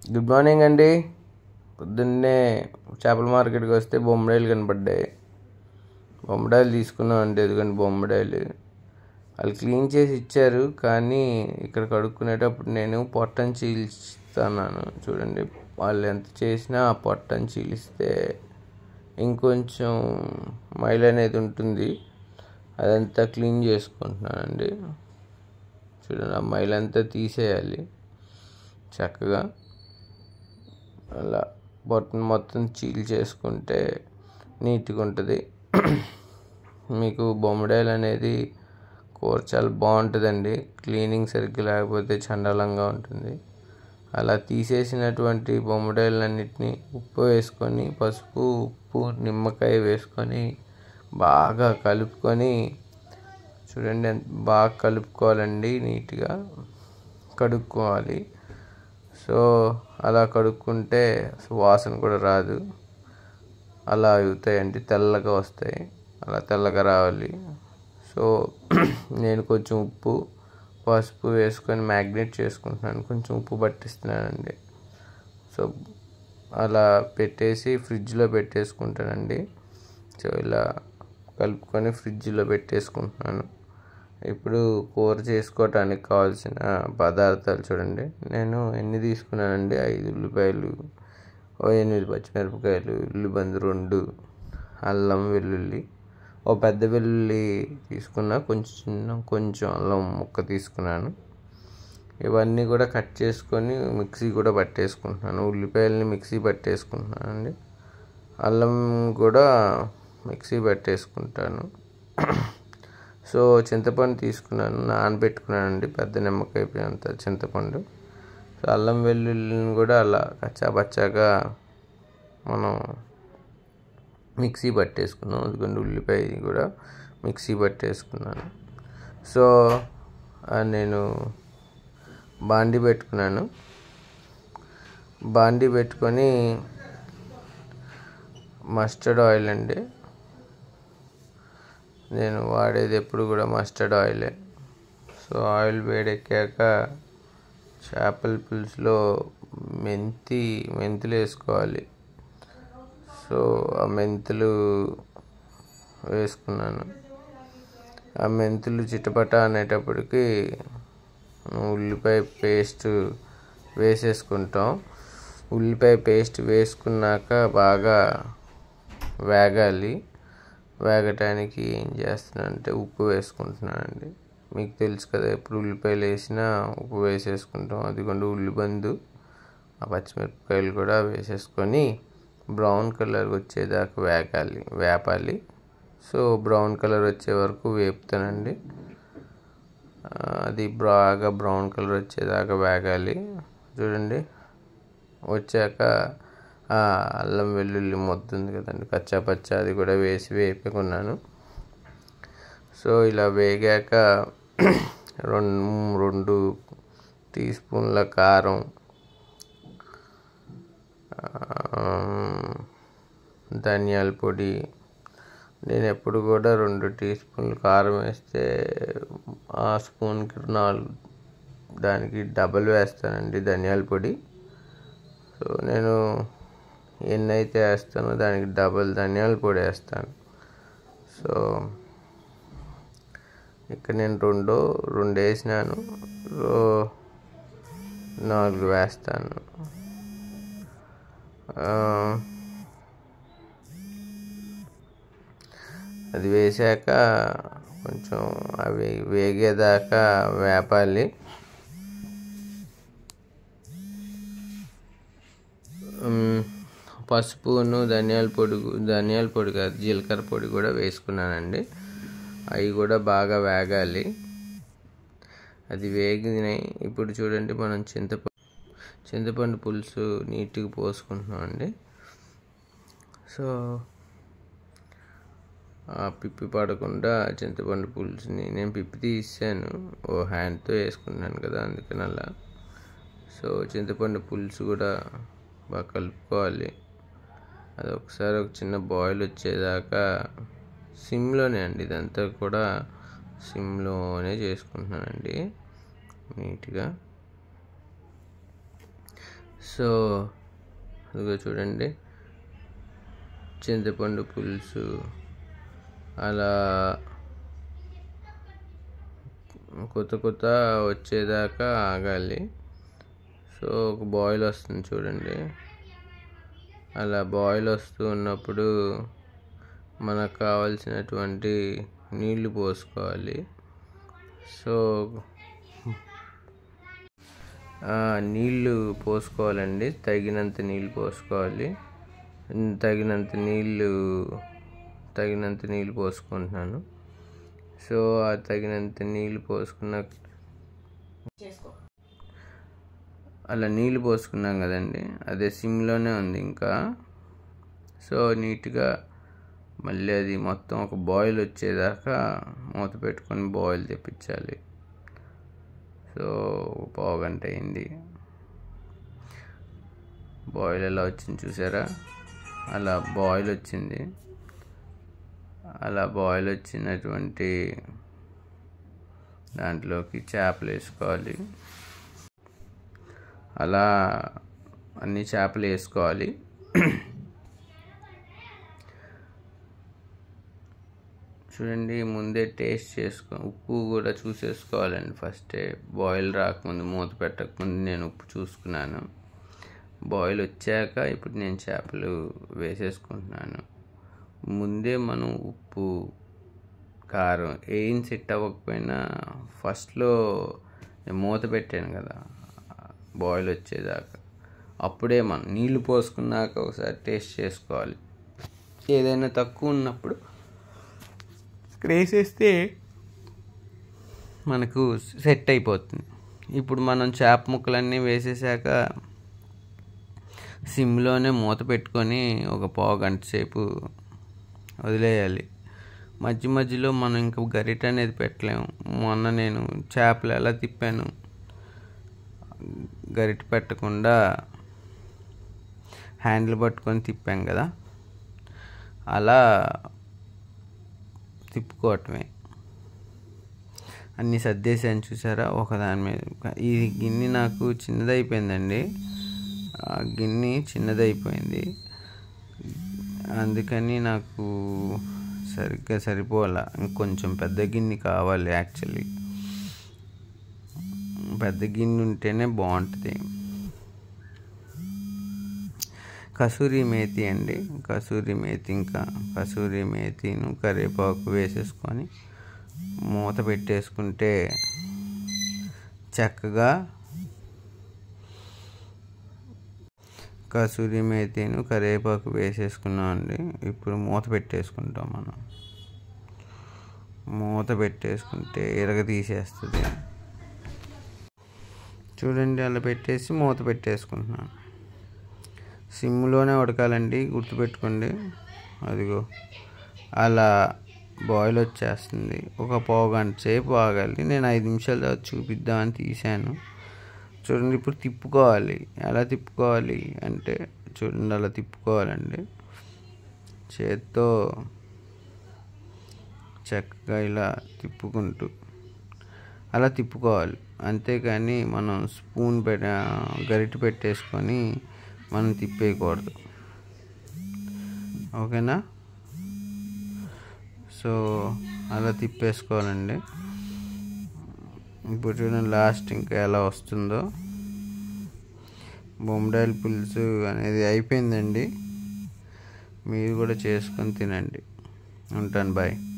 good morning అండి పొద్దున్నే చేపల మార్కెట్కి వస్తే బొమ్మడాయిలు కనపడ్డాయి బొమ్మడాయిలు తీసుకున్నాం అండి ఎందుకంటే బొమ్మడాయిలు వాళ్ళు క్లీన్ చేసి ఇచ్చారు కానీ ఇక్కడ కడుక్కునేటప్పుడు నేను పొట్టని చీల్చుతున్నాను చూడండి వాళ్ళు ఎంత చేసినా ఆ పొట్టని చీలిస్తే ఇంకొంచెం మైల్ అనేది ఉంటుంది అదంతా క్లీన్ చేసుకుంటున్నానండి చూడండి ఆ మైల్ అంతా తీసేయాలి చక్కగా అలా బొట్టను మొత్తం చీల్ చేసుకుంటే నీట్గా ఉంటుంది మీకు బొమ్మడాయిలు అనేది కూర చాలా బాగుంటుందండి క్లీనింగ్ సరిగ్గా లేకపోతే చండాలంగా ఉంటుంది అలా తీసేసినటువంటి బొమ్మడాయిలన్నిటిని ఉప్పు వేసుకొని పసుపు ఉప్పు నిమ్మకాయ వేసుకొని బాగా కలుపుకొని చూడండి బాగా కలుపుకోవాలండి నీట్గా కడుక్కోవాలి సో అలా కడుక్కుంటే వాసన కూడా రాదు అలా అవుతాయండి తెల్లగా వస్తాయి అలా తెల్లగా రావాలి సో నేను కొంచెం ఉప్పు పసుపు వేసుకొని మ్యాగ్నేట్ చేసుకుంటున్నాను కొంచెం ఉప్పు పట్టిస్తున్నానండి సో అలా పెట్టేసి ఫ్రిడ్జ్లో పెట్టేసుకుంటానండి సో ఇలా కలుపుకొని ఫ్రిడ్జ్లో పెట్టేసుకుంటున్నాను ఇప్పుడు కూర చేసుకోవటానికి కావాల్సిన పదార్థాలు చూడండి నేను ఎన్ని తీసుకున్నానండి ఐదు ఉల్లిపాయలు ఓ ఎనిమిది పచ్చిమిరపకాయలు ఉల్లిబందు రెండు అల్లం వెల్లుల్లి ఓ పెద్ద వెల్లుల్లి తీసుకున్నా కొంచెం చిన్న కొంచెం అల్లం ముక్క తీసుకున్నాను ఇవన్నీ కూడా కట్ చేసుకొని మిక్సీ కూడా పట్టేసుకుంటున్నాను ఉల్లిపాయలని మిక్సీ పట్టేసుకుంటున్నాను అండి అల్లం కూడా మిక్సీ పట్టేసుకుంటాను సో చింతపండు తీసుకున్నాను నానబెట్టుకున్నానండి పెద్ద నిమ్మకాయ అంత చింతపండు సో అల్లం వెల్లుల్లిని కూడా అలా కచ్చా పచ్చాగా మనం మిక్సీ పట్టేసుకున్నాం ఎందుకంటే ఉల్లిపాయ కూడా మిక్సీ పట్టేసుకున్నాను సో నేను బాండి పెట్టుకున్నాను బాండి పెట్టుకొని మస్టర్డ్ ఆయిల్ అండి నేను వాడేది ఎప్పుడు కూడా మస్టర్డ్ ఆయిలే సో ఆయిల్ వేడెక్కాక చేపల పులుసులో మెంతి మెంతులు వేసుకోవాలి సో ఆ మెంతులు వేసుకున్నాను ఆ మెంతులు చిటపట అనేటప్పటికి ఉల్లిపాయ పేస్ట్ వేసేసుకుంటాం ఉల్లిపాయ పేస్ట్ వేసుకున్నాక బాగా వేగాలి వేగటానికి ఏం చేస్తున్నానంటే ఉప్పు వేసుకుంటున్నానండి మీకు తెలుసు కదా ఎప్పుడు ఉల్లిపాయలు వేసినా ఉప్పు వేసేసుకుంటాం అదిగోండి ఉల్లిబందు ఆ పచ్చిమిరపకాయలు కూడా వేసేసుకొని బ్రౌన్ కలర్ వచ్చేదాకా వేగాలి వేపాలి సో బ్రౌన్ కలర్ వచ్చే వరకు వేపుతానండి అది బాగా బ్రౌన్ కలర్ వచ్చేదాకా వేగాలి చూడండి వచ్చాక అల్లం వెల్లుల్లి మొద్దు ఉంది కదండి కచ్చా పచ్చా అది కూడా వేసి వేపుకున్నాను సో ఇలా వేగాక రెండు రెండు టీ స్పూన్ల కారం ధనియాల పొడి నేను ఎప్పుడు కూడా రెండు టీ స్పూన్లు కారం వేస్తే ఆ స్పూన్కి నాలుగు దానికి డబల్ వేస్తానండి ధనియాల పొడి సో నేను ఎన్ని అయితే వేస్తానో దానికి డబల్ ధనియాల పొడి వేస్తాను సో ఇక్కడ నేను రెండు రెండు వేసినాను సో నాలుగు వేస్తాను అది వేసాక కొంచెం అవి వేగేదాకా వేపాలి పసుపును ధనియాల పొడి ధనియాల పొడి కాదు జీలకర్ర పొడి కూడా వేసుకున్నానండి అవి కూడా బాగా వేగాలి అది వేగినాయి ఇప్పుడు చూడండి మనం చింతపండు చింతపండు పులుసు నీట్గా పోసుకుంటున్నాం అండి సో పిప్పి పడకుండా చింతపండు పులుసుని నేను పిప్పి తీసాను ఓ హ్యాండ్తో వేసుకున్నాను కదా అందుకని అలా సో చింతపండు పులుసు కూడా బాగా కలుపుకోవాలి అది ఒకసారి ఒక చిన్న బాయిల్ వచ్చేదాకా సిమ్లోనే అండి ఇదంతా కూడా సిమ్లోనే చేసుకుంటున్నానండి నీట్గా సో ఇదిగో చూడండి చింతపండు పులుసు అలా కొత్త కొత్త వచ్చేదాకా ఆగాలి సో ఒక బాయిల్ వస్తుంది చూడండి అలా బాయిల్ వస్తూ ఉన్నప్పుడు మనకు కావాల్సినటువంటి నీళ్లు పోసుకోవాలి సో నీళ్ళు పోసుకోవాలండి తగినంత నీళ్ళు పోసుకోవాలి తగినంత నీళ్ళు తగినంత నీళ్ళు పోసుకుంటున్నాను సో ఆ తగినంత నీళ్ళు పోసుకున్న అలా నీళ్ళు పోసుకున్నాం కదండి అదే సిమ్లోనే ఉంది ఇంకా సో నీట్గా మళ్ళీ అది మొత్తం ఒక బాయిల్ వచ్చేదాకా మూత పెట్టుకొని బాయిల్ తెప్పించాలి సో పావు గంట అయింది బాయిల్ ఎలా వచ్చింది చూసారా అలా బాయిల్ వచ్చింది అలా బాయిల్ వచ్చినటువంటి దాంట్లోకి చేపలు వేసుకోవాలి అలా అన్ని చేపలు వేసుకోవాలి చూడండి ముందే టేస్ట్ చేసుకో ఉప్పు కూడా చూసేసుకోవాలండి ఫస్టే బాయిల్ రాకముందు మూత పెట్టకముందు నేను ఉప్పు చూసుకున్నాను బాయిల్ వచ్చాక ఇప్పుడు నేను చేపలు వేసేసుకుంటున్నాను ముందే మనం ఉప్పు కారం ఏం సెట్ అవ్వకపోయినా ఫస్ట్లో మూత పెట్టాను కదా బాయిల్ వచ్చేదాకా అప్పుడే మనం నీళ్లు పోసుకున్నాక ఒకసారి టేస్ట్ చేసుకోవాలి ఏదైనా తక్కువ ఉన్నప్పుడు ఇక్కడ వేసేస్తే మనకు సెట్ అయిపోతుంది ఇప్పుడు మనం చేప ముక్కలన్నీ వేసేసాక సిమ్లోనే మూత పెట్టుకొని ఒక పావు గంట సేపు వదిలేయాలి మధ్య మధ్యలో మనం ఇంకా గరిట అనేది పెట్టలేము మొన్న నేను చేపలు ఎలా తిప్పాను గరిట పెట్టకుండా హ్యాండిల్ పట్టుకొని తిప్పాం కదా అలా తిప్పుకోవటమే అన్నీ సర్దేశాను చూసారా ఒకదాని మీద ఈ గిన్నె నాకు చిన్నదైపోయిందండి ఆ గిన్నె చిన్నదైపోయింది అందుకని నాకు సరిగ్గా సరిపోవాల ఇంకొంచెం పెద్ద గిన్నె కావాలి యాక్చువల్లీ పెద్ద గిన్నె ఉంటేనే బాగుంటుంది కసూరి మేతి అండి కసూరి మేతి ఇంకా కసూరి మేతిను కరివేపాకు వేసేసుకొని మూత పెట్టేసుకుంటే చక్కగా కసూరి మేతిను కరివేపాకు వేసేసుకున్నాం అండి ఇప్పుడు మూత పెట్టేసుకుంటాం మనం మూత పెట్టేసుకుంటే ఇరగ తీసేస్తుంది చూడండి అలా పెట్టేసి మూత పెట్టేసుకుంటున్నాను సిమ్లోనే ఉడకాలండి గుర్తుపెట్టుకోండి అదిగో అలా బాయిల్ వచ్చేస్తుంది ఒక పావు గంట సేపు ఆగాలి నేను ఐదు నిమిషాల తర్వాత చూపిద్దామని తీసాను చూడండి ఇప్పుడు తిప్పుకోవాలి ఎలా తిప్పుకోవాలి అంటే చూడండి అలా తిప్పుకోవాలండి చేత్తో చక్కగా ఇలా తిప్పుకుంటూ అలా తిప్పుకోవాలి అంతేకాని మనం స్పూన్ పెట్ట గరిటె పెట్టేసుకొని మనం తిప్పేయకూడదు ఓకేనా సో అలా తిప్పేసుకోవాలండి ఇప్పుడు చూడండి లాస్ట్ ఇంకా ఎలా వస్తుందో బొమ్మడాయిల పులుసు అనేది అయిపోయిందండి మీరు కూడా చేసుకొని తినండి ఉంటాను బాయ్